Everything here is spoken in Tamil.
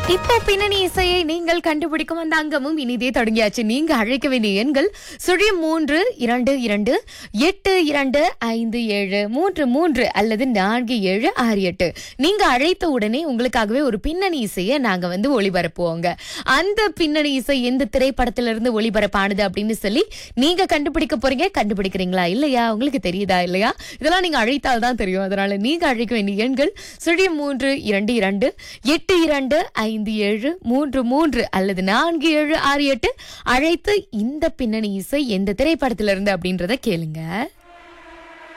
இப்போ பின்னணி இசையை நீங்கள் கண்டுபிடிக்கும் அந்த அங்கமும் இனிதே தொடங்கியாச்சு நீங்க அழைக்க வேண்டிய எண்கள் சுழி மூன்று இரண்டு இரண்டு எட்டு இரண்டு ஐந்து ஏழு மூன்று மூன்று அல்லது நான்கு ஏழு ஆறு எட்டு நீங்க அழைத்த உடனே உங்களுக்காகவே ஒரு பின்னணி இசையை நாங்க வந்து ஒளிபரப்புவோங்க அந்த பின்னணி இசை எந்த திரைப்படத்திலிருந்து ஒளிபரப்பானது அப்படின்னு சொல்லி நீங்க கண்டுபிடிக்க போறீங்க கண்டுபிடிக்கிறீங்களா இல்லையா உங்களுக்கு தெரியுதா இல்லையா இதெல்லாம் நீங்க அழைத்தால் தான் தெரியும் அதனால நீங்க அழைக்க வேண்டிய எண்கள் சுழி மூன்று இரண்டு இரண்டு எட்டு இரண்டு ஐந்து ஏழு மூன்று மூன்று அல்லது நான்கு ஏழு ஆறு எட்டு அழைத்து இந்த பின்னணி இசை எந்த திரைப்படத்திலிருந்து அப்படின்றத கேளுங்க